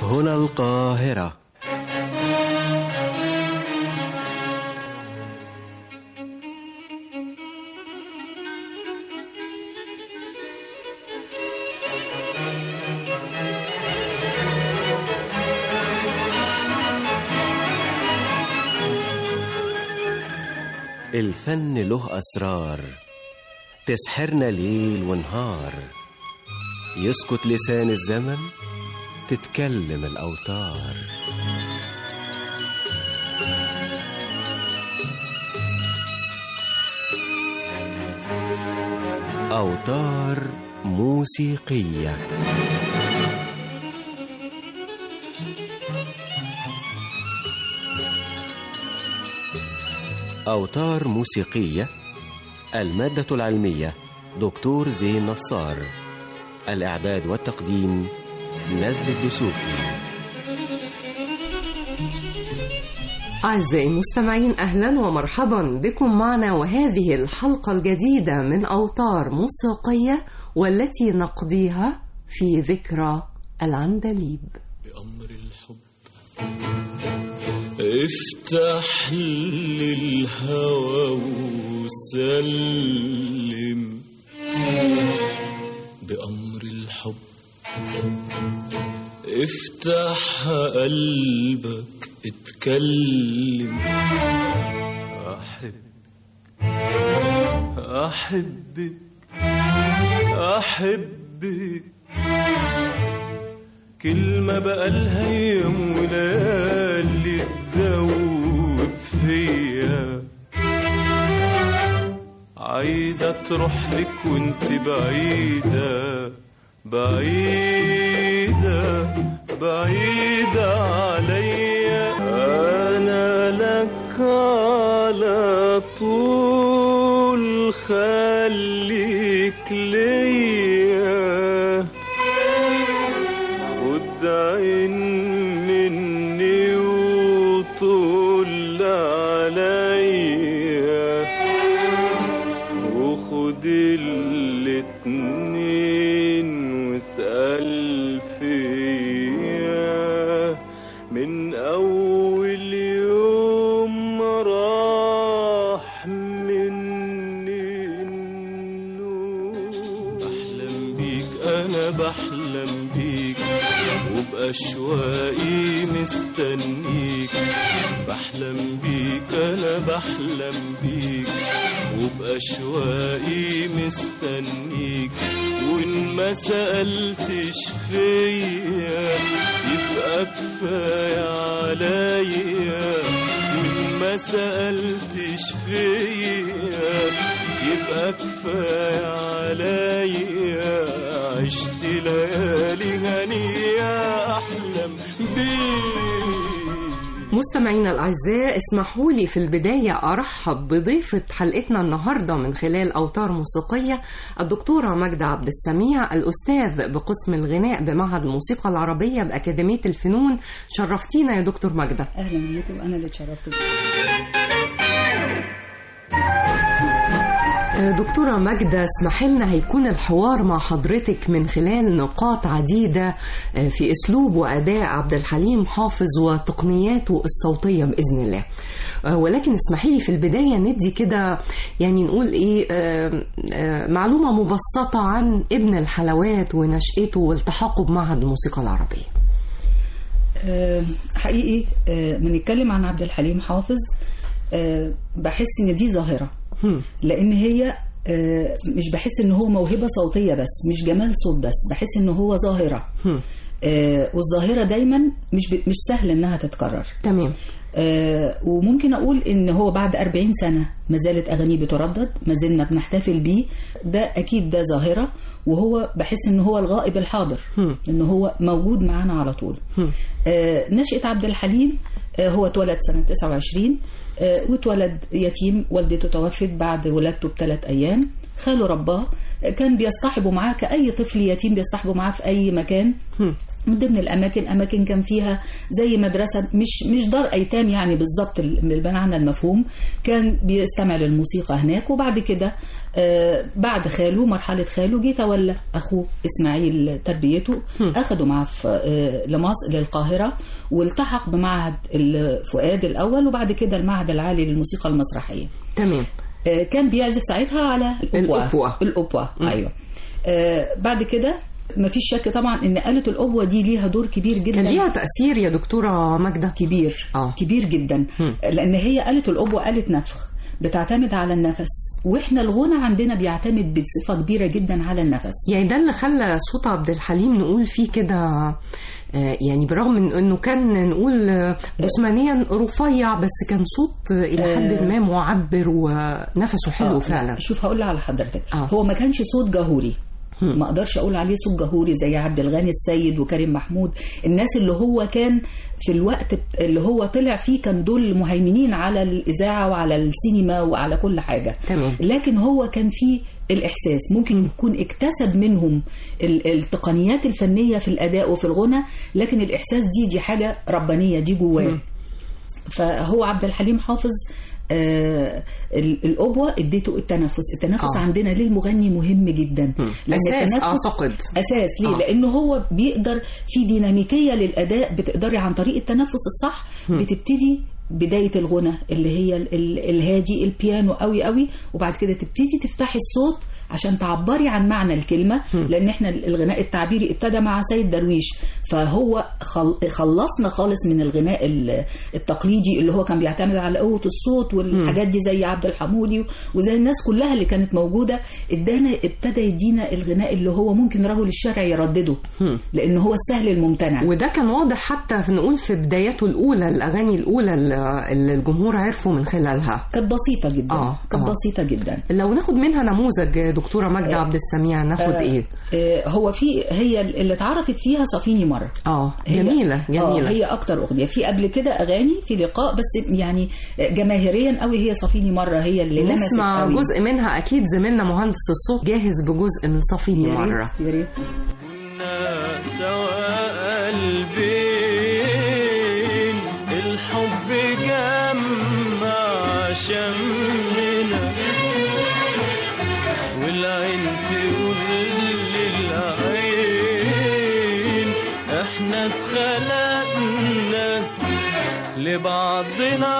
هنا القاهرة الفن له أسرار تسحرنا ليل ونهار يسكت لسان الزمن تتكلم الأوتار أوتار موسيقية أوتار موسيقية المادة العلمية دكتور زين نصار الإعداد والتقديم نزل الدسوقي أعزائي المستمعين أهلا ومرحبا بكم معنا وهذه الحلقة الجديدة من أوتار موسيقية والتي نقضيها في ذكرى العندليب بأمر الحب افتح للهوى وسلم بأمر الحب افتح قلبك اتكلم أحب أحبك أحبك كلمة بقالها أيام وليالي تدوب فيا عايزة تروح لك وانت بعيدة بعيدة بعيدة عليا أنا لك على طول خليك ليا خد عين مني وطول عليا وخد الاتنين واسأل فيا من أول يوم ما راح مني النور بحلم بيك أنا بحلم بيك وبأشواقي مستنيك بحلم بيك أنا بحلم بيك وبأشواقي مستنيك وإن ما سألتش فيا يبقى كفاية عليا وإن ما سألتش فيا يبقى كفاية عليا عشت ليالي هنية أحلم بيك مستمعينا الأعزاء اسمحوا لي في البداية أرحب بضيفة حلقتنا النهاردة من خلال أوتار موسيقية الدكتورة ماجدة عبد السميع الأستاذ بقسم الغناء بمعهد الموسيقى العربية بأكاديمية الفنون شرفتينا يا دكتور ماجدة اهلا بيكم انا اللي اتشرفت بيكم دكتورة ماجدة اسمح لنا هيكون الحوار مع حضرتك من خلال نقاط عديدة في أسلوب وأداء عبد الحليم حافظ وتقنياته الصوتية بإذن الله ولكن اسمحي لي في البداية ندي كده يعني نقول إيه آه، آه، معلومة مبسطة عن ابن الحلوات ونشأته والتحاقه بمعهد الموسيقى العربية آه، حقيقي آه، بنتكلم عن عبد الحليم حافظ آه، بحس ان دي ظاهره هم. لان هي آه، مش بحس ان هو موهبه صوتيه بس مش جمال صوت بس بحس ان هو ظاهره هم. آه، والظاهره دايما مش ب... مش سهل انها تتكرر تمام آه، وممكن اقول ان هو بعد 40 سنه ما زالت اغانيه بتردد ما زلنا بنحتفل بيه ده اكيد ده ظاهره وهو بحس ان هو الغائب الحاضر هم. ان هو موجود معانا على طول هم. آه، نشأة عبد الحليم آه، هو اتولد سنة 29 آه، واتولد يتيم والدته توفت بعد ولادته بثلاث أيام خاله رباه آه، كان بيصطحبه معاه كأي طفل يتيم بيصطحبه معاه في أي مكان هم. من ضمن الاماكن اماكن كان فيها زي مدرسه مش مش دار ايتام يعني بالظبط بالمعنى المفهوم كان بيستمع للموسيقى هناك وبعد كده آه، بعد خاله مرحله خاله جه تولى اخوه اسماعيل تربيته اخده معاه في آه، لمصر للقاهره والتحق بمعهد الفؤاد الاول وبعد كده المعهد العالي للموسيقى المسرحيه تمام آه، كان بيعزف ساعتها على الأوبوا الأوبوا. الأوبوا مم. أيوه آه، بعد كده مفيش شك طبعا ان آلة الأوبوا دي ليها دور كبير جدا كان ليها تأثير يا دكتورة ماجدة كبير آه. كبير جدا مم. لأن هي آلة الأوبوا آلة نفخ بتعتمد على النفس واحنا الغنى عندنا بيعتمد بصفة كبيرة جدا على النفس يعني ده اللي خلى صوت عبد الحليم نقول فيه كده آه، يعني برغم من انه كان نقول آه، جسمانيا رفيع بس كان صوت آه، الى حد ما معبر ونفسه حلو آه، فعلا شوف هقول على حضرتك آه. هو ما كانش صوت جهوري هم. ما اقدرش اقول عليه صوت جهوري زي عبد الغني السيد وكريم محمود الناس اللي هو كان في الوقت اللي هو طلع فيه كان دول مهيمنين على الاذاعه وعلى السينما وعلى كل حاجه تمام لكن هو كان فيه الإحساس ممكن يكون اكتسب منهم ال- التقنيات الفنية في الأداء وفي الغنى لكن الإحساس دي دي حاجة ربانية دي جواه مم. فهو عبد الحليم حافظ آه ال- الأبوة اديته التنفس التنفس آه. آه. عندنا للمغني مهم جدا مم. أساس أعتقد اساس ليه آه. آه. لانه هو بيقدر في ديناميكيه للاداء بتقدري عن طريق التنفس الصح مم. بتبتدي بدايه الغنى اللي هي ال- ال- الهادي البيانو قوي قوي وبعد كده تبتدي تفتحي الصوت عشان تعبري عن معنى الكلمه مم. لان احنا الغناء التعبيري ابتدى مع سيد درويش فهو خل- خلصنا خالص من الغناء ال- التقليدي اللي هو كان بيعتمد على قوه الصوت والحاجات دي زي عبد الحمولي وزي الناس كلها اللي كانت موجوده ادانا ابتدى يدينا الغناء اللي هو ممكن رجل الشارع يردده هم. لان هو السهل الممتنع وده كان واضح حتى في نقول في بداياته الأولى الأغاني الأولى اللي اللي الجمهور عرفوا من خلالها كانت بسيطه جدا آه، كانت آه. بسيطه جدا لو ناخد منها نموذج دكتورة ماجدة عبد السميع ناخد آه، إيه؟ آه، هو في هي اللي اتعرفت فيها صافيني مره آه هي- جميلة آه جميلة هي اكتر اغنيه في قبل كده اغاني في لقاء بس يعني جماهيريا قوي هي صافيني مره هي اللي لمست نسمع قوي. جزء منها أكيد زميلنا مهندس الصوت جاهز بجزء من صفيني يا ريت- مرة يا ريت كنا سوا قلبين الحب جمع شمنا والعين تقول للعين احنا اتخلقنا لبعضنا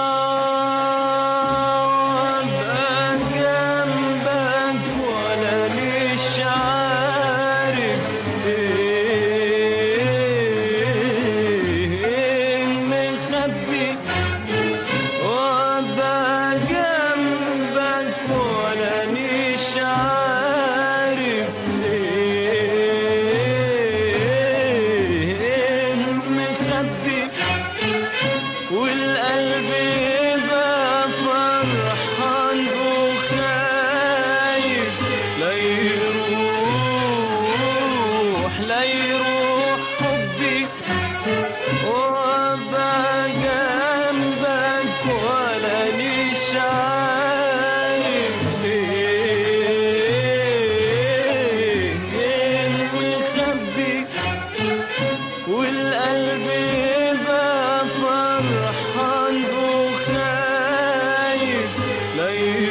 وابقى جنبك ولا مش عارف ايه مخبي وابقى جنبك ولا مش عارف ايه مخبي والقلب يبقى فرحان وخايف لا يروح لا يروح حبي وابقى جنبك ولا ليش عارف ايه مخبي والقلب يبقى فرحان وخايف لا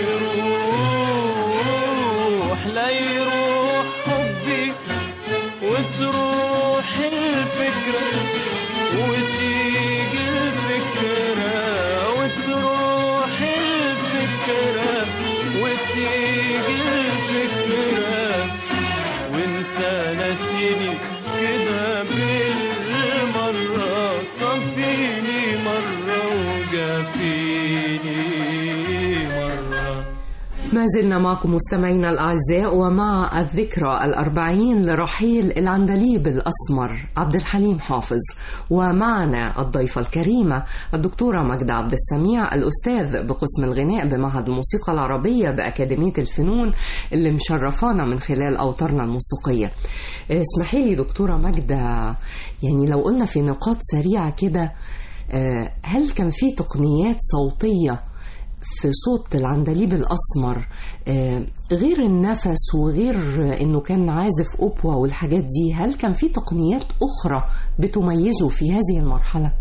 يروح لا يروح حبي وتروح الفكرة وتيجي الفكرة وتروح الفكرة وتيجي الفكرة وانت ناسيني كده بالمرة صفيني مرة وجافيني مرة ما زلنا معكم مستمعينا الأعزاء ومع الذكرى الأربعين لرحيل العندليب الأسمر عبد الحليم حافظ ومعنا الضيفة الكريمة الدكتورة ماجدة عبد السميع الأستاذ بقسم الغناء بمعهد الموسيقى العربية بأكاديمية الفنون اللي مشرفانا من خلال أوتارنا الموسيقية اسمحي لي دكتورة ماجدة يعني لو قلنا في نقاط سريعة كده آه، هل كان في تقنيات صوتية في صوت العندليب الأسمر آه، غير النفس وغير إنه كان عازف أوبوا والحاجات دي هل كان في تقنيات أخرى بتميزه في هذه المرحلة؟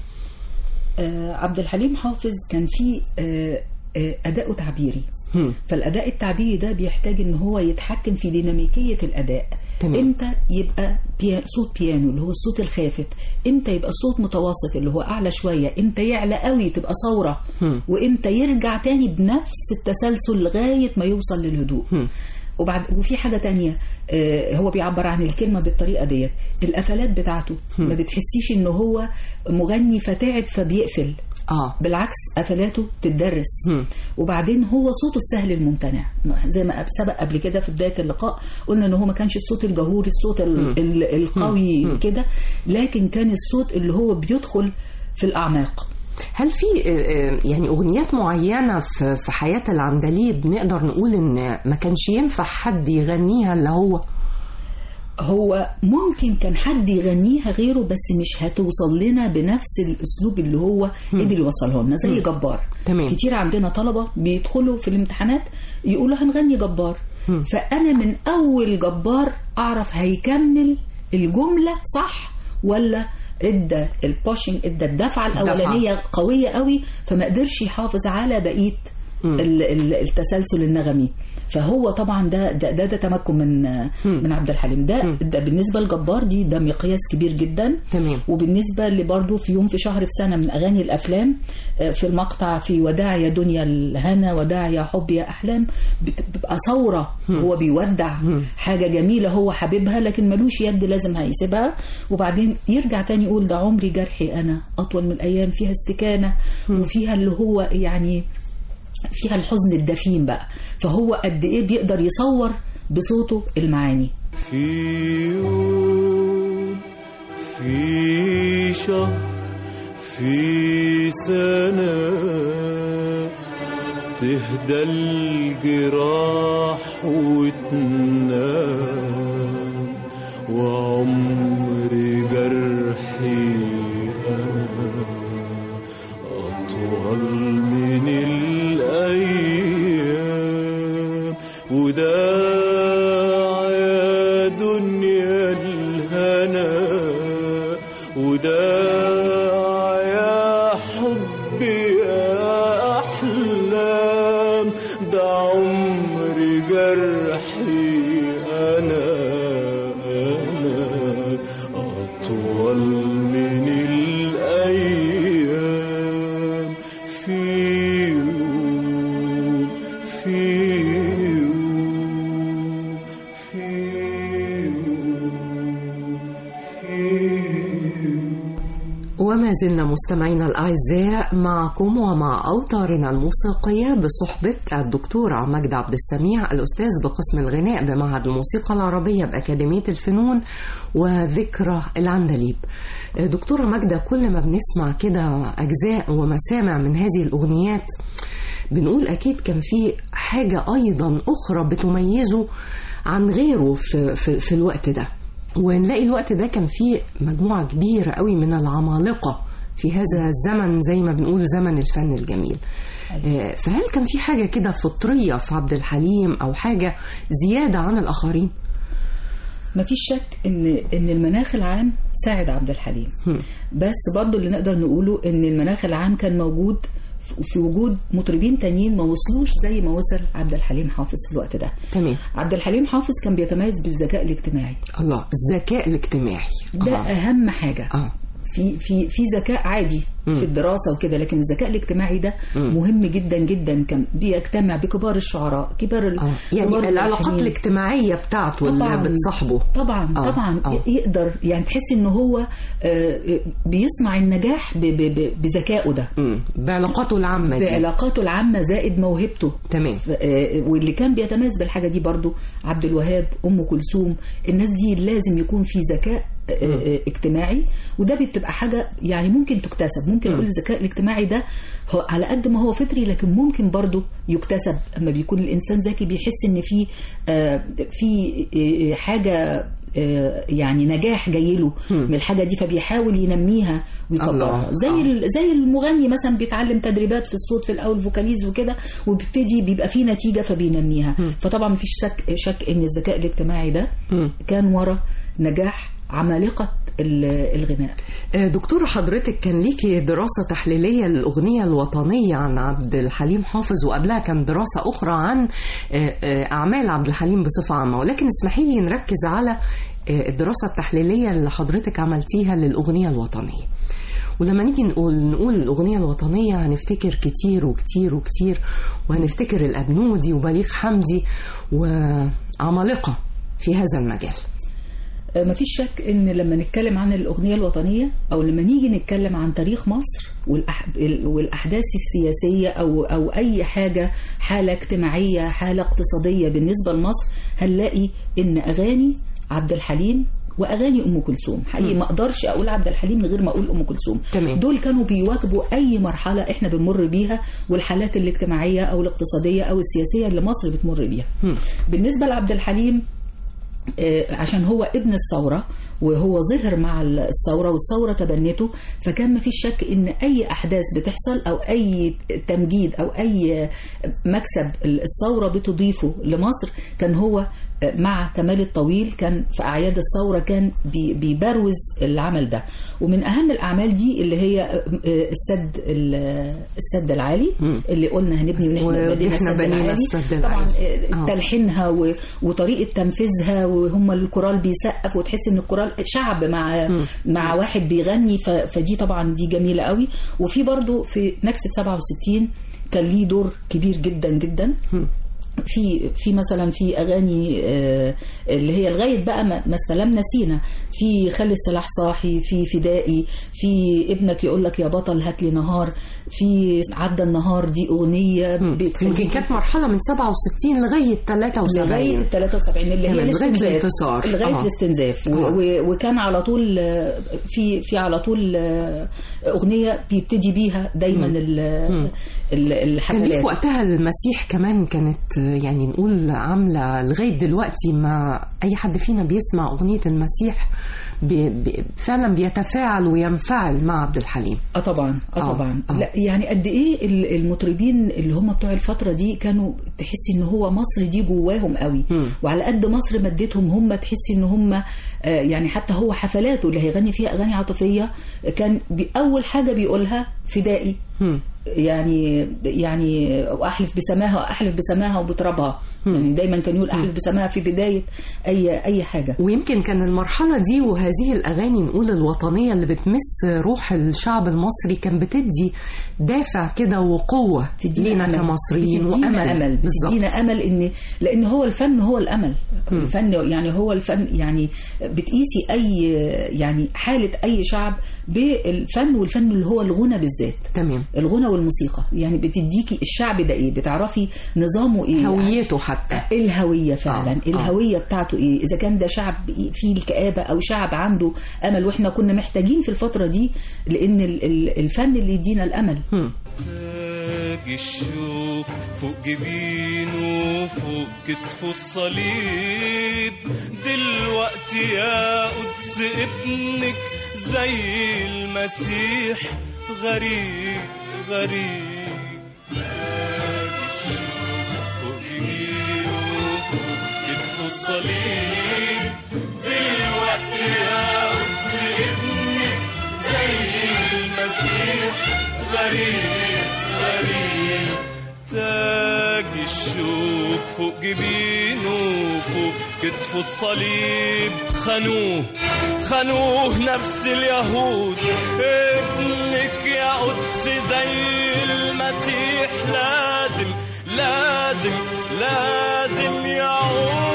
آه، عبد الحليم حافظ كان في آه، آه، أداؤه تعبيري هم. فالأداء التعبيري ده بيحتاج إن هو يتحكم في ديناميكية الأداء تمام. إمتى يبقى بيا صوت بيانو اللي هو الصوت الخافت إمتى يبقى صوت متوسط اللي هو أعلى شوية إمتى يعلى قوي تبقى ثورة هم. وإمتى يرجع تاني بنفس التسلسل لغاية ما يوصل للهدوء هم. وبعد وفي حاجه تانية آه، هو بيعبر عن الكلمه بالطريقه ديت القفلات بتاعته ما بتحسيش ان هو مغني فتعب فبيقفل آه بالعكس قفلاته تدرس هم. وبعدين هو صوته السهل الممتنع زي ما سبق قبل كده في بدايه اللقاء قلنا ان هو ما كانش الصوت الجهوري الصوت ال- ال- القوي كده لكن كان الصوت اللي هو بيدخل في الاعماق هل في آه، آه، يعني أغنيات معينة في في حياة العندليب نقدر نقول إن ما كانش ينفع حد يغنيها إلا هو؟ هو ممكن كان حد يغنيها غيره بس مش هتوصل لنا بنفس الاسلوب اللي هو قدر يوصله لنا زي جبار تمام. كتير عندنا طلبه بيدخلوا في الامتحانات يقولوا هنغني جبار فانا من اول جبار اعرف هيكمل الجمله صح ولا ادى البوشنج ادى الدفعه الاولانيه قويه قوي فما قدرش يحافظ على بقيه ال- ال- التسلسل النغمي فهو طبعا ده ده ده, ده تمكن من من عبد الحليم ده ده بالنسبه لجبار دي ده مقياس كبير جدا تمام. وبالنسبه لبرضه في يوم في شهر في سنه من اغاني الافلام آه، في المقطع في وداع يا دنيا الهنا وداع يا حب يا احلام بت- بتبقى ثوره هو بيودع حاجه جميله هو حبيبها لكن ملوش يد لازم هيسيبها وبعدين يرجع تاني يقول ده عمري جرحي انا اطول من الايام فيها استكانه وفيها اللي هو يعني فيها الحزن الدفين بقى فهو قد ايه بيقدر يصور بصوته المعاني في يوم في شهر في سنة تهدى الجراح وتنام وعمر جرحي أنا أطول من الأيام وداع يا دنيا الهنا وداع يا حب يا أحلام ده عمر جرحي أنا أنا أطول من الأيام في يوم في يوم في يوم في يوم وما زلنا مستمعينا الأعزاء معكم ومع أوتارنا الموسيقية بصحبة الدكتورة مجد عبد السميع الأستاذ بقسم الغناء بمعهد الموسيقى العربية بأكاديمية الفنون وذكرى العندليب دكتورة ماجدة كل ما بنسمع كده أجزاء ومسامع من هذه الأغنيات بنقول أكيد كان في حاجة أيضا أخرى بتميزه عن غيره في, في, في الوقت ده ونلاقي الوقت ده كان فيه مجموعة كبيرة قوي من العمالقة في هذا الزمن زي ما بنقول زمن الفن الجميل آه، فهل كان في حاجة كده فطرية في عبد الحليم أو حاجة زيادة عن الآخرين؟ ما فيش شك ان ان المناخ العام ساعد عبد الحليم هم. بس برضو اللي نقدر نقوله ان المناخ العام كان موجود في- في وجود مطربين تانيين ما وصلوش زي ما وصل عبد الحليم حافظ في الوقت ده تمام عبد الحليم حافظ كان بيتميز بالذكاء الاجتماعي الله الذكاء الاجتماعي ده آه. اهم حاجه آه. في في في ذكاء عادي في الدراسه وكده لكن الذكاء الاجتماعي ده مهم جدا جدا كان بيجتمع بكبار الشعراء كبار ال- آه. يعني كبار العلاقات الملحنين. الاجتماعية بتاعته اللي طبعاً. بتصاحبه طبعا آه، طبعا آه. يقدر يعني تحس ان هو آه، بيصنع النجاح ب- ب- ب- بذكائه ده مم. بعلاقاته العامة دي بعلاقاته العامه زائد موهبته تمام ف- آه، واللي كان بيتميز بالحاجه دي برضو عبد الوهاب ام كلثوم الناس دي لازم يكون في ذكاء آه، آه، اجتماعي وده بتبقى حاجه يعني ممكن تكتسب ممكن اقول الذكاء الاجتماعي ده هو على قد ما هو فطري لكن ممكن برضو يكتسب اما بيكون الانسان ذكي بيحس ان في آه، في آه، حاجه آه، يعني نجاح جاي له من الحاجه دي فبيحاول ينميها ويكبرها الله. زي آه. ال- زي المغني مثلا بيتعلم تدريبات في الصوت في الاول فوكاليز وكده وبيبتدي بيبقى فيه نتيجه فبينميها فطبعا مفيش شك شك ان الذكاء الاجتماعي ده مم. كان ورا نجاح عمالقه ال- الغناء آه، دكتورة حضرتك كان ليكي دراسة تحليلية للأغنية الوطنية عن عبد الحليم حافظ وقبلها كان دراسة أخرى عن آه، آه، أعمال عبد الحليم بصفة عامة ولكن اسمحي لي نركز على آه، الدراسة التحليلية اللي حضرتك عملتيها للأغنية الوطنية ولما نيجي نقول نقول الأغنية الوطنية هنفتكر كتير وكتير وكتير وهنفتكر الأبنودي وبليغ حمدي وعمالقة في هذا المجال آه، مفيش شك ان لما نتكلم عن الاغنيه الوطنيه او لما نيجي نتكلم عن تاريخ مصر والأح... ال- والاحداث السياسيه او او اي حاجه حاله اجتماعيه حاله اقتصاديه بالنسبه لمصر هنلاقي ان اغاني عبد الحليم واغاني ام كلثوم حقيقي ما اقدرش اقول عبد الحليم من غير ما اقول ام كلثوم تمام. دول كانوا بيواكبوا اي مرحله احنا بنمر بيها والحالات الاجتماعيه او الاقتصاديه او السياسيه اللي مصر بتمر بيها مم. بالنسبه لعبد الحليم آه، عشان هو ابن الثورة وهو ظهر مع الثورة والثورة تبنته فكان مفيش شك ان اي احداث بتحصل او اي تمجيد او اي مكسب الثورة بتضيفه لمصر كان هو آه، مع كمال الطويل كان في اعياد الثورة كان بي- بيبروز العمل ده ومن اهم الاعمال دي اللي هي آه، آه، السد ال- السد العالي مم. اللي قلنا هنبني ونحن وإحنا بنينا السد بنينا العالي السد طبعا العالي. آه، آه. تلحينها و- وطريقه تنفيذها وهم الكورال بيسقف وتحس ان الكورال شعب مع مع واحد بيغني ف- فدي طبعا دي جميله قوي وفي برضو في نكسه 67 كان ليه دور كبير جدا جدا في في مثلا في اغاني آه، اللي هي لغايه بقى ما ما استلمنا سينا في خلي السلاح صاحي في فدائي في ابنك يقول لك يا بطل هات لي نهار في عدى النهار دي اغنيه يمكن بتخليك كانت مرحلة من 67 لغاية 73 لغايه 73 اللي هي تمام، لغاية الاستنزاف الانتصار. لغايه آه. الاستنزاف و- آه. و- وكان على طول آه، في في على طول آه، اغنيه بيبتدي بيها دايما ال- مم. ال- كان ليه الحفلات في وقتها المسيح كمان كانت آه، يعني نقول عاملة لغاية دلوقتي مع أي حد فينا بيسمع أغنية المسيح بي بي فعلا بيتفاعل وينفعل مع عبد الحليم اه طبعا اه آه، طبعا آه. لا يعني قد ايه ال- المطربين اللي هم بتوع الفتره دي كانوا تحسي ان هو مصر دي جواهم قوي مم. وعلى قد مصر مدتهم هم تحسي ان هم آه، يعني حتى هو حفلاته اللي هيغني فيها اغاني عاطفيه كان بي- اول حاجه بيقولها فدائي مم. يعني يعني واحلف بسماها واحلف بسماها وبترابها يعني دايما كان يقول احلف بسماها في بدايه اي اي حاجه ويمكن كان المرحلة دي وهذه الأغاني نقول الوطنية اللي بتمس روح الشعب المصري كان بتدي دافع كده وقوة لينا أمل. كمصريين بتدينا وأمل امل بالظبط. بتدينا امل ان لان هو الفن هو الامل الفن يعني هو الفن يعني بتقيسي اي يعني حاله اي شعب بالفن والفن اللي هو الغنى بالذات تمام الغنى والموسيقى يعني بتديكي الشعب ده ايه بتعرفي نظامه ايه هويته حتى الهوية فعلا آه، آه. الهوية بتاعته ايه اذا كان ده شعب فيه الكآبة او شعب عنده امل واحنا كنا محتاجين في الفترة دي لان ال- ال- الفن اللي يدينا الامل هم. تاج الشوك فوق جبينه فوق كتفه الصليب دلوقتي يا قدس ابنك زي المسيح غريب غريب تاج الشوك فوق جبينه فوق كتفه الصليب دلوقتي يا قدس ابنك زي المسيح غريب غريب تاج الشوك فوق جبينه فوق كتفه الصليب خانوه خانوه نفس اليهود ابنك يا قدس زي المسيح لازم لازم لازم يعود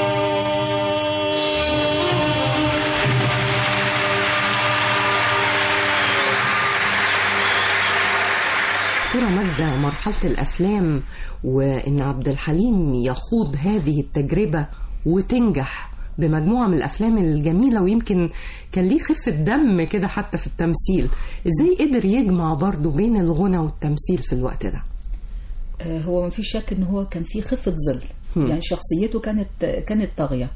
دكتورة ماجدة مرحلة الأفلام وإن عبد الحليم يخوض هذه التجربة وتنجح بمجموعة من الأفلام الجميلة ويمكن كان ليه خفة دم كده حتى في التمثيل إزاي قدر يجمع برضو بين الغنى والتمثيل في الوقت ده آه، هو ما فيش شك ان هو كان فيه خفة ظل هم. يعني شخصيته كانت كانت طاغية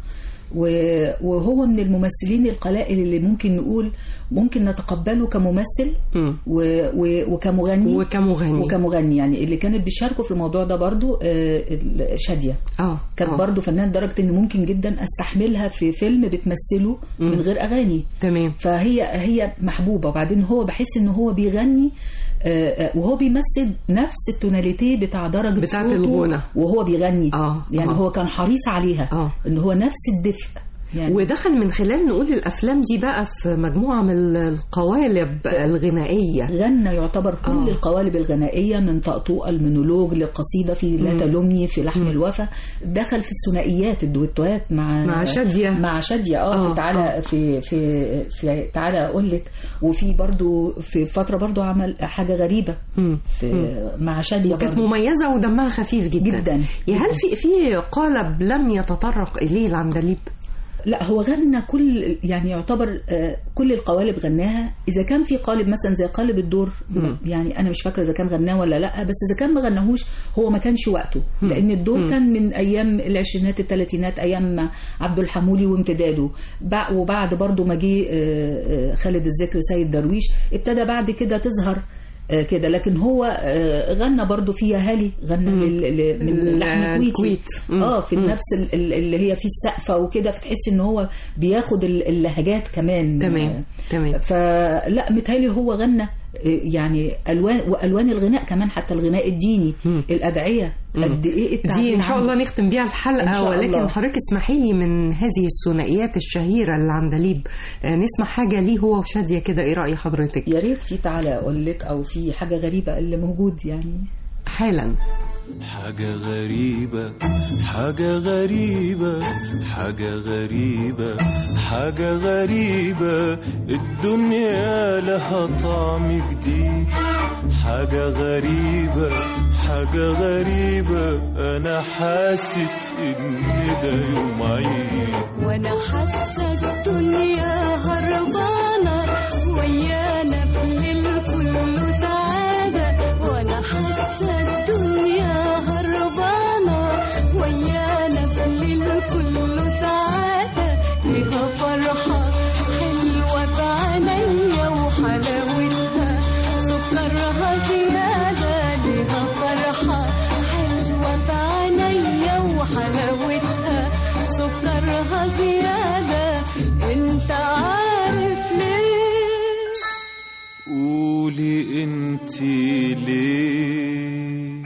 و- وهو من الممثلين القلائل اللي ممكن نقول ممكن نتقبله كممثل مم. و- و- وكمغني وكمغني وكمغني يعني اللي كانت بتشاركه في الموضوع ده برضو آه، ال- شادية اه كانت آه. برضو فنان لدرجة ان ممكن جدا استحملها في فيلم بتمثله من مم. غير اغاني تمام فهي هي محبوبة وبعدين هو بحس ان هو بيغني آه، آه، وهو بيمثل نفس التوناليتي بتاع درجة بتاعت صوته الغنى. وهو بيغني آه، يعني آه. هو كان حريص عليها آه. ان هو نفس الدفء يعني ودخل من خلال نقول الافلام دي بقى في مجموعه من القوالب الغنائيه غنى يعتبر كل آه. القوالب الغنائية من طقطوقة المونولوج لقصيدة في لا مم. تلومني في لحن مم. الوفا دخل في الثنائيات الدويتوهات مع مع شادية. مع شادية اه, آه، في تعالى في في في تعالى اقول لك وفي برضو في فترة برضو عمل حاجة غريبة مم. في مم. مع شادية وكانت برضو. مميزه ودمها خفيف جدا جدا يا هل في في قالب لم يتطرق اليه العندليب لا هو غنى كل يعني يعتبر آه، كل القوالب غناها اذا كان في قالب مثلا زي قالب الدور مم. يعني انا مش فاكره اذا كان غناه ولا لا بس اذا كان ما غناهوش هو ما كانش وقته مم. لان الدور مم. كان من ايام العشرينات الثلاثينات ايام عبد الحمولي وامتداده بع- وبعد برضو ما جه آه، آه، خالد الذكر سيد درويش ابتدى بعد كده تظهر آه، كده لكن هو آه، غنى برضو في يهالي غنى مم. لل- ل- من لحن كويتي الكويت. مم. اه في مم. نفس ال- ال- اللي هي في السقفه وكده فتحس ان هو بياخد ال- اللهجات كمان تمام تمام فلا متهيألي هو غنى يعني الوان والوان الغناء كمان حتى الغناء الديني مم. الادعيه مم. قد ايه التعبير دي ان شاء عنه. الله نختم بيها إن الحلقه شاء ولكن الله. حضرتك اسمحي لي من هذه الثنائيات الشهيره للعندليب آه، نسمع حاجه ليه هو وشاديه كده ايه راي حضرتك يا ريت في تعالى اقول لك او في حاجه غريبه اللي موجود يعني حالا حاجة غريبة حاجة غريبة حاجة غريبة حاجة غريبة الدنيا لها طعم جديد حاجة غريبة حاجة غريبة أنا حاسس إن ده يوم عيد وانا حاسه الدنيا هربانه ويانا في الليل كله سعاده وانا حاسه الدنيا هربانه ويانا في الليل كله سعاده ليها فرحه حلوه في عينيا وحلاوتها سكرها زياده ليها فرحه حلوه في عينيا وحلاوتها سكرها زيادة انت عارف ليه قولي انتي ليه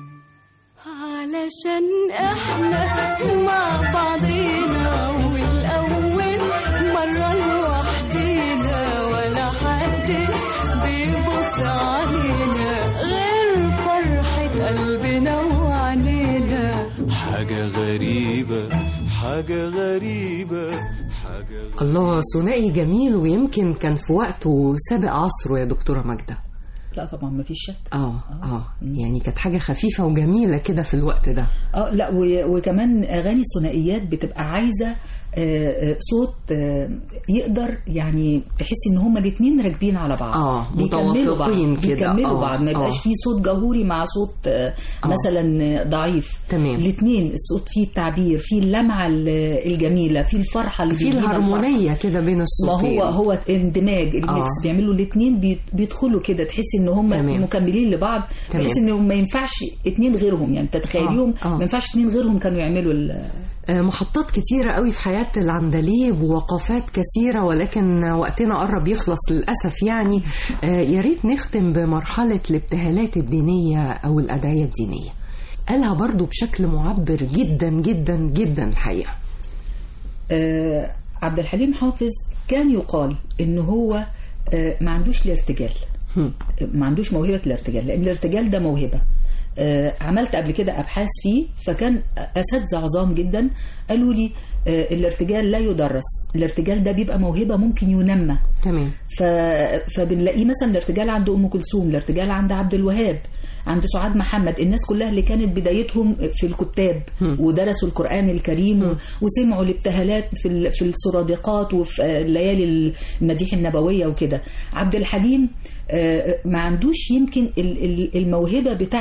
علشان احنا مع بعضينا والاول مرة لوحدينا ولا حدش بيبص علينا غير فرحة قلبنا وعنينا حاجة غريبة حاجة غريبة حاجة غريبة الله ثنائي جميل ويمكن كان في وقته سابق عصره يا دكتوره ماجده لا طبعا ما فيش شك اه اه يعني كانت حاجه خفيفه وجميله كده في الوقت ده اه لا و- وكمان اغاني ثنائيات بتبقى عايزه آه، آه، صوت آه، يقدر يعني تحسي ان هما الاثنين راكبين على بعض آه، بيكملوا بعض متوافقين كده، بيكملوا آه، بعض ما يبقاش آه. فيه صوت جهوري مع صوت آه، آه. مثلا ضعيف تمام. الاثنين الصوت فيه التعبير فيه اللمعه ال- الجميله فيه الفرحه اللي في بيدينا الفرحة. الهرمونيه كده بين ما الصوتين هو هو اندماج الميكس آه. بيعملوا الاثنين بيدخلوا كده تحسي ان هم تمام. مكملين لبعض تمام. تحسي ان ما ينفعش اثنين غيرهم يعني تتخيليهم آه، آه. ما ينفعش اثنين غيرهم كانوا يعملوا ال- آه، محطات كتيرة قوي في حياة العندليب ووقفات كثيرة ولكن وقتنا قرب يخلص للأسف يعني آه، يا ريت نختم بمرحلة الابتهالات الدينية أو الأدعية الدينية قالها برضو بشكل معبر جدا جدا جدا الحقيقة آه، عبد الحليم حافظ كان يقال ان هو آه، ما عندوش الارتجال هم. ما عندوش موهبه الارتجال لان الارتجال ده موهبه آه، عملت قبل كده ابحاث فيه فكان اساتذه عظام جدا قالوا لي آه، الارتجال لا يدرس الارتجال ده بيبقى موهبه ممكن ينمى تمام ف... فبنلاقيه مثلا الارتجال عند ام كلثوم الارتجال عند عبد الوهاب عند سعاد محمد الناس كلها اللي كانت بدايتهم في الكتاب هم. ودرسوا القران الكريم و... وسمعوا الابتهالات في ال... في السرادقات وفي آه، الليالي المديح النبويه وكده عبد الحليم آه، ما عندوش يمكن ال- ال- الموهبه بتاعه ان هو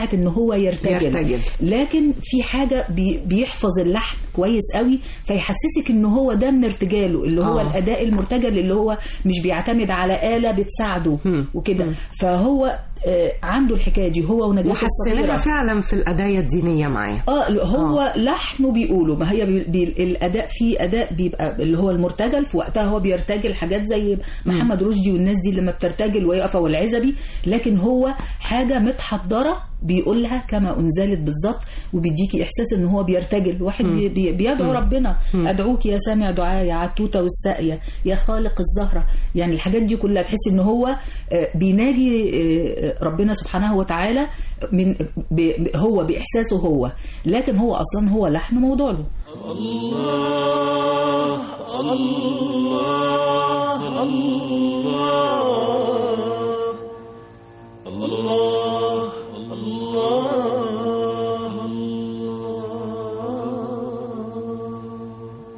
هو يرتجل, يرتجل. لكن في حاجه بي بيحفظ اللحن كويس قوي فيحسسك ان هو ده من ارتجاله اللي هو آه. الاداء المرتجل اللي هو مش بيعتمد على آلة بتساعده مم. وكده فهو آه، عنده الحكايه دي هو ونجاة وحسناها الصغيرة. فعلا في الأداية الدينية معاه اه هو آه. لحنه بيقولوا ما هي بي بي الاداء في اداء بيبقى اللي هو المرتجل في وقتها هو بيرتجل حاجات زي محمد رشدي والناس دي لما بترتجل ويقف والعزبي لكن هو حاجه متحضره بيقولها كما انزلت بالظبط وبيديكي احساس ان هو بيرتجل واحد بي بي بيدعو ربنا ادعوك يا سامع دعاء يا عتوته والساقيه يا خالق الزهره يعني الحاجات دي كلها تحس ان هو آه، بيناجي آه، ربنا سبحانه وتعالى من ب- هو باحساسه هو لكن هو اصلا هو لحن موضوع له الله الله الله الله الله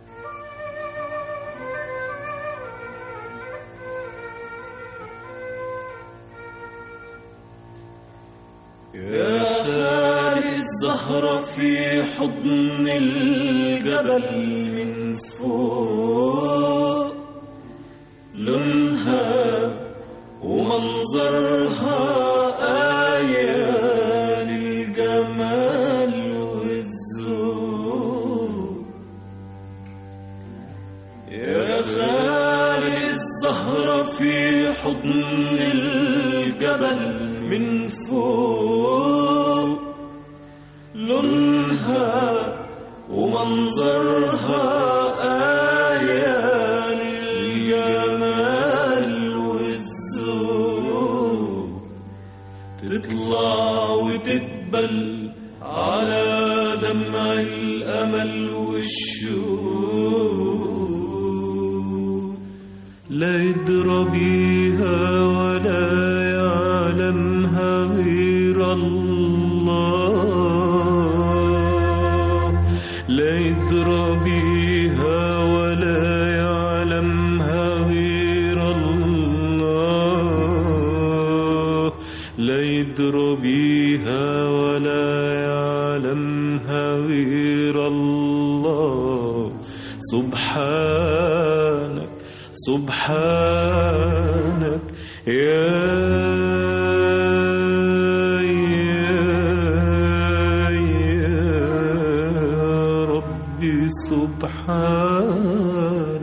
يا خالي الزهرة في حضن الجبل من فوق لونها ومنظرها آية للجمال والذوق يا خالي الزهرة في حضن الجبل من فوق لونها ومنظرها آية للجمال والذوق تطلع وتدبل على دمع الأمل والشوق لا يدرى بيها ولا يعلمها غير الله لا يدرى بيها ولا يعلمها غير الله لا يدرى بيها ولا يعلمها غير الله سبحانك سبحانك يا يا يا ربي سبحانك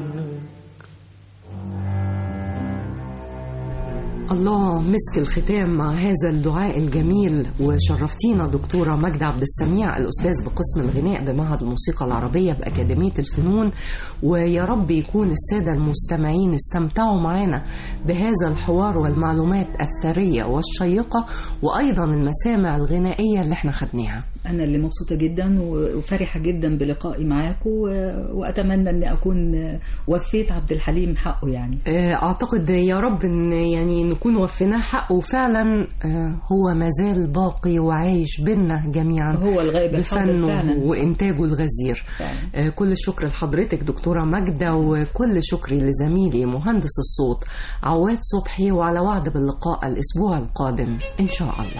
الله مسك الختام مع هذا الدعاء الجميل وشرفتينا دكتورة مجدة عبد السميع الأستاذ بقسم الغناء بمعهد الموسيقى العربية بأكاديمية الفنون ويا رب يكون السادة المستمعين استمتعوا معنا بهذا الحوار والمعلومات الثرية والشيقة وأيضا المسامع الغنائية اللي احنا خدناها انا اللي مبسوطه جدا و- وفرحه جدا بلقائي معاكم و- واتمنى ان اكون وفيت عبد الحليم حقه يعني أعتقد يا رب إن يعني نكون وفيناه حقه فعلا آه، هو مازال باقي وعايش بينا جميعا هو الغائب الحاضر بفنه فعلا وإنتاجه الغزير فعلا. آه، كل الشكر لحضرتك دكتورة ماجدة وكل شكري لزميلي مهندس الصوت عواد صبحي وعلى وعد باللقاء الأسبوع القادم إن شاء الله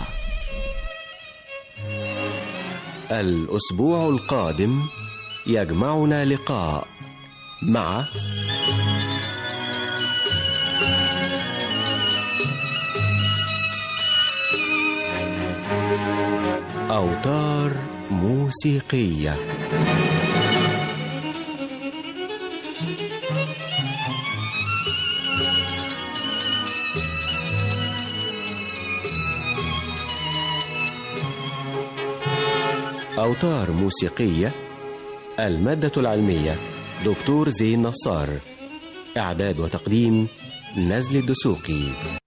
الأسبوع القادم يجمعنا لقاء مع أوتار موسيقية أوتار موسيقية المادة العلمية دكتور زين نصار إعداد وتقديم نزل الدسوقي